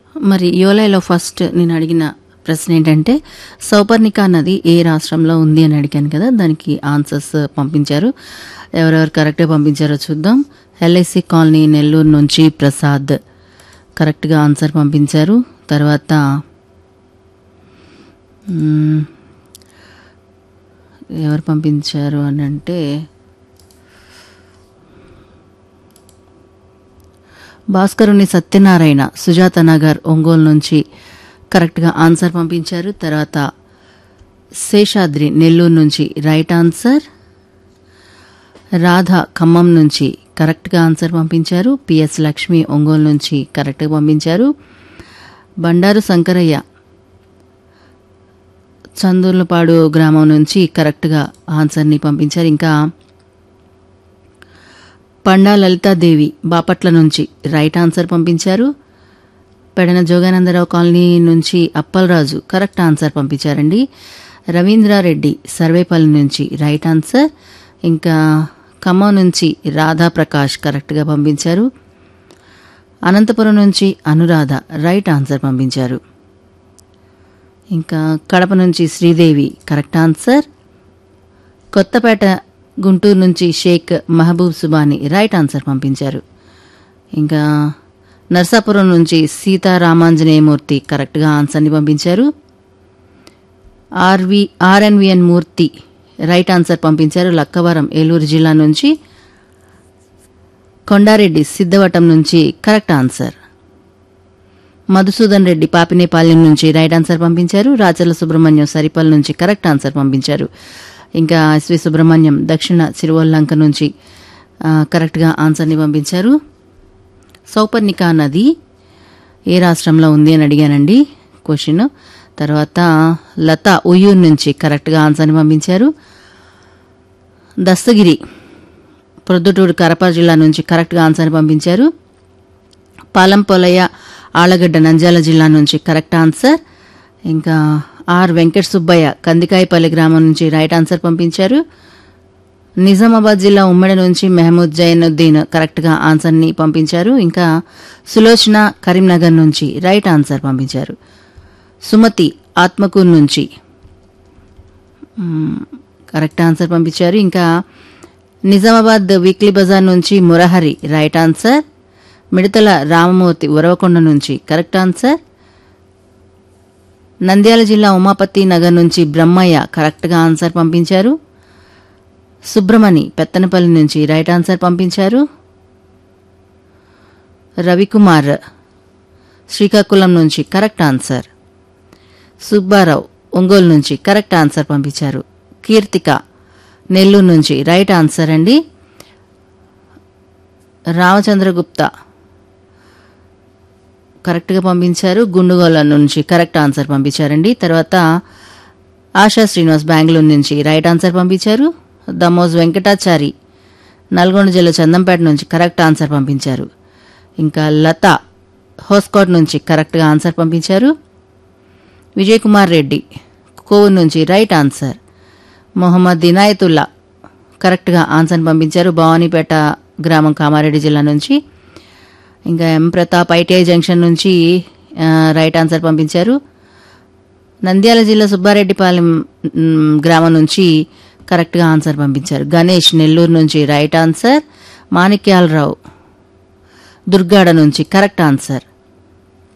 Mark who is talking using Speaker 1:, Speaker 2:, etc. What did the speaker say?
Speaker 1: మరి యోలైలో ఫస్ట్ నేను అడిగిన ప్రశ్న ఏంటంటే సౌపర్ణిక నది ఏ రాష్ట్రంలో ఉంది అని అడిగాను కదా దానికి ఆన్సర్స్ పంపించారు ఎవరెవరు కరెక్ట్గా పంపించారో చూద్దాం ఎల్ఐసి కాలనీ నెల్లూరు నుంచి ప్రసాద్ కరెక్ట్గా ఆన్సర్ పంపించారు తర్వాత మ్మ్, ఎవరు పంపించారు అని అంటే భాస్కరుని సత్యనారాయణ సుజాత నగర్ ఒంగోలు నుంచి కరెక్ట్గా ఆన్సర్ పంపించారు తర్వాత శేషాద్రి నెల్లూరు నుంచి రైట్ ఆన్సర్ రాధ ఖమ్మం నుంచి కరెక్ట్గా ఆన్సర్ పంపించారు పిఎస్ లక్ష్మి ఒంగోలు నుంచి కరెక్ట్గా పంపించారు బండారు శంకరయ్య చందూర్లపాడు గ్రామం నుంచి కరెక్ట్గా ఆన్సర్ని పంపించారు ఇంకా పండా లలితాదేవి బాపట్ల నుంచి రైట్ ఆన్సర్ పంపించారు పెడన జోగానందరావు కాలనీ నుంచి అప్పలరాజు కరెక్ట్ ఆన్సర్ పంపించారండి రవీంద్రారెడ్డి సర్వేపల్లి నుంచి రైట్ ఆన్సర్ ఇంకా ఖమ్మం నుంచి రాధా ప్రకాష్ కరెక్ట్గా పంపించారు అనంతపురం నుంచి అనురాధ రైట్ ఆన్సర్ పంపించారు ఇంకా కడప నుంచి శ్రీదేవి కరెక్ట్ ఆన్సర్ కొత్తపేట గుంటూరు నుంచి షేక్ మహబూబ్ సుబాని రైట్ ఆన్సర్ పంపించారు ఇంకా నర్సాపురం నుంచి సీతారామాంజనేయమూర్తి కరెక్ట్గా ఆన్సర్ని పంపించారు RV RNVN Murthy right answer పంపించారు లక్కవరం ఏలూరు జిల్లా నుంచి కొండారెడ్డి సిద్ధవటం నుంచి కరెక్ట్ ఆన్సర్ మధుసూదన్ రెడ్డి పాపినేపాలెం నుంచి రైట్ ఆన్సర్ పంపించారు రాచర్ల సుబ్రహ్మణ్యం సరిపల్ నుంచి కరెక్ట్ ఆన్సర్ పంపించారు ఇంకా ఎస్వి సుబ్రహ్మణ్యం దక్షిణ సిరువల్లంక నుంచి ఆ, కరెక్ట్గా ఆన్సర్ని పంపించారు సౌపర్ణిక నది ఏ రాష్ట్రంలో ఉంది అని అడిగానండి క్వశ్చన్ తర్వాత లత ఉయ్యూరు నుంచి కరెక్ట్గా ఆన్సర్ని పంపించారు దస్తగిరి ప్రొద్దుటూరు కరప జిల్లా నుంచి కరెక్ట్గా ఆన్సర్ని పంపించారు పాలంపొలయ ఆళ్లగడ్డ నంద్యాల జిల్లా నుంచి కరెక్ట్ ఆన్సర్ ఇంకా ఆర్ వెంకట సుబ్బయ్య కందికాయపల్లి గ్రామం నుంచి రైట్ ఆన్సర్ పంపించారు నిజామాబాద్ జిల్లా ఉమ్మడి నుంచి మెహమూద్ జైనుద్దీన్ కరెక్ట్గా ఆన్సర్ని పంపించారు ఇంకా సులోచన కరీంనగర్ నుంచి రైట్ ఆన్సర్ పంపించారు సుమతి ఆత్మకూరు నుంచి మ్మ్, కరెక్ట్ ఆన్సర్ పంపించారు ఇంకా నిజామాబాద్ వీక్లీ బజార్ నుంచి మురహరి రైట్ ఆన్సర్ మిడతల రామమూర్తి ఉరవకొండ నుంచి కరెక్ట్ ఆన్సర్ నంద్యాల జిల్లా ఉమాపతి నగర్ నుంచి బ్రహ్మయ్య కరెక్ట్గా ఆన్సర్ పంపించారు సుబ్రమణి పెత్తనపల్లి నుంచి రైట్ ఆన్సర్ పంపించారు రవికుమార్ శ్రీకాకుళం నుంచి కరెక్ట్ ఆన్సర్ సుబ్బారావు ఒంగోలు నుంచి కరెక్ట్ ఆన్సర్ పంపించారు కీర్తిక నెల్లూరు నుంచి రైట్ ఆన్సర్ అండి రామచంద్రగుప్త కరెక్ట్గా పంపించారు గుండుగోల నుంచి కరెక్ట్ ఆన్సర్ పంపించారండి తర్వాత ఆశా శ్రీనివాస్ బెంగళూరు నుంచి రైట్ ఆన్సర్ పంపించారు దమోజ్ వెంకటాచారి నల్గొండ జిల్లా చందంపేట నుంచి కరెక్ట్ ఆన్సర్ పంపించారు ఇంకా లత హోస్కోట్ నుంచి కరెక్ట్గా ఆన్సర్ పంపించారు విజయ్ కుమార్ రెడ్డి కోవూరు నుంచి రైట్ ఆన్సర్ మొహమ్మద్ ఇనాయతుల్లా కరెక్ట్గా ఆన్సర్ పంపించారు భవానీపేట గ్రామం కామారెడ్డి జిల్లా నుంచి ఇంకా ఎం ప్రతాప్ ఐటీఐ జంక్షన్ నుంచి ఆ, రైట్ ఆన్సర్ పంపించారు నంద్యాల జిల్లా సుబ్బారెడ్డిపాలెం మ్, గ్రామం నుంచి కరెక్ట్గా ఆన్సర్ పంపించారు గణేష్ నెల్లూరు నుంచి రైట్ ఆన్సర్ మాణిక్యాలరావు దుర్గాడ నుంచి కరెక్ట్ ఆన్సర్